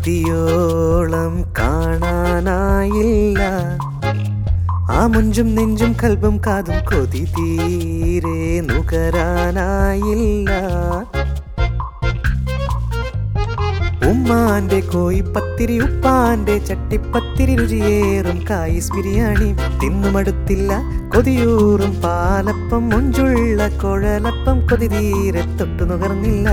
മതിയോളം കാണാനായില്ല ആ മുഞ്ചും നെഞ്ചും കൽബും കാതും കൊതി തീരെ നുകരാനായില്ല ഉമ്മാന്റെ കോയി പത്തിരി ഉപ്പാന്റെ ചട്ടിപ്പത്തിരി രുചിയേറും കായിസ് ബിരിയാണി തിന്നുമടുത്തില്ല കൊതിയൂറും പാലപ്പം മുഞ്ചുള്ള കുഴലപ്പം കൊതി തീരെ തൊട്ടു നുകർന്നില്ല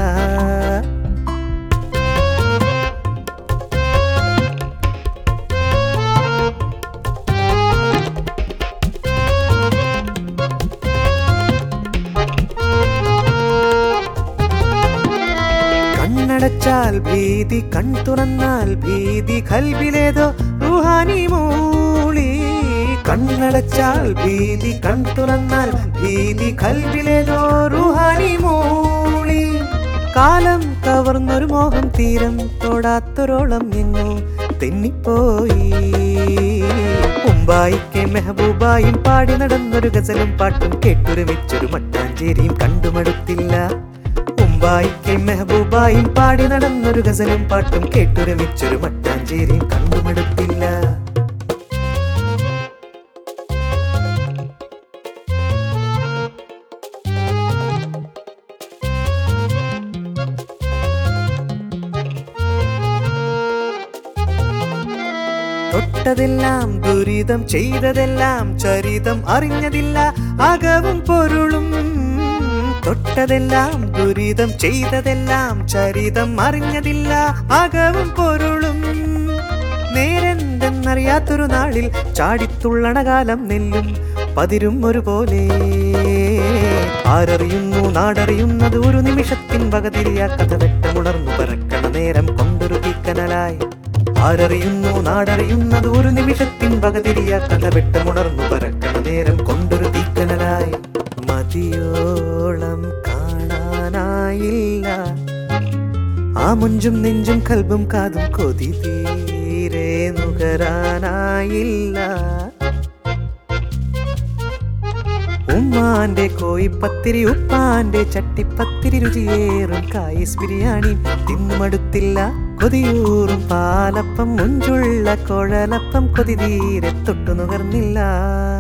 കണ്ണടച്ചാൽ ഭീതി കൺ തുറന്നാൽ ഭീതി കൽവിലേതോ റുഹാനി മൂളി കണ്ണടച്ചാൽ ഭീതി കൺ തുറന്നാൽ ഭീതി കൽവിലേതോ റുഹാനി മൂളി കാലം കവർന്നൊരു മോഹം തീരം തൊടാത്തൊരോളം എങ്ങോ തെന്നിപ്പോയി മുംബായിക്ക് മെഹബൂബായും പാടി നടന്നൊരു ഗസലും പാട്ടും കേട്ടൊരുമിച്ചൊരു മട്ടാഞ്ചേരിയും കണ്ടുമടുത്തില്ല മുംബായിക്ക് മെഹബൂബായും പാടി നടന്നൊരു ഗസലും പാട്ടും കേട്ടൊരുമിച്ചൊരു മട്ടാഞ്ചേരിയും കണ്ടുമടുത്തില്ല തൊട്ടതെല്ലാം ദുരിതം ചെയ്തതെല്ലാം ചരിതം അറിഞ്ഞതില്ല അകവും പൊരുളും തൊട്ടതെല്ലാം ദുരിതം ചെയ്തതെല്ലാം ചരിതം അറിഞ്ഞതില്ല അകവും പൊരുളും നേരെന്തെന്നറിയാത്തൊരു നാളിൽ ചാടിത്തുള്ളണ കാലം നെല്ലും പതിരും ഒരുപോലെ ആരറിയുന്നു നാടറിയുന്നത് ഒരു നിമിഷത്തിൻ വകതിരിയാ കഥ വെട്ടമുണർന്നു പറക്കണ നേരം കൊണ്ടൊരു തീക്കനലായി ആരറിയുന്നു നാടറിയുന്നത് ഒരു നിമിഷത്തിൻ വകതിരിയാ കഥ വെട്ടമുണർന്നു പറക്കണ നേരം കൊണ്ടൊരു തീക്കനലായി മതിയോളം കാണാനായില്ല ആ മുഞ്ചും നെഞ്ചും കൽബും കാതും കൊതി തീരെ നുകരാനായില്ല ഉമ്മാന്റെ കോയിപ്പത്തിരി ഉപ്പാന്റെ ചട്ടിപ്പത്തിരി രുചിയേറും കായിസ് ബിരിയാണി തിന്നുമടുത്തില്ല കൊതിയൂറും പാലപ്പം മുഞ്ചുള്ള കുഴലപ്പം കൊതി തീരെ തൊട്ടു നുകർന്നില്ല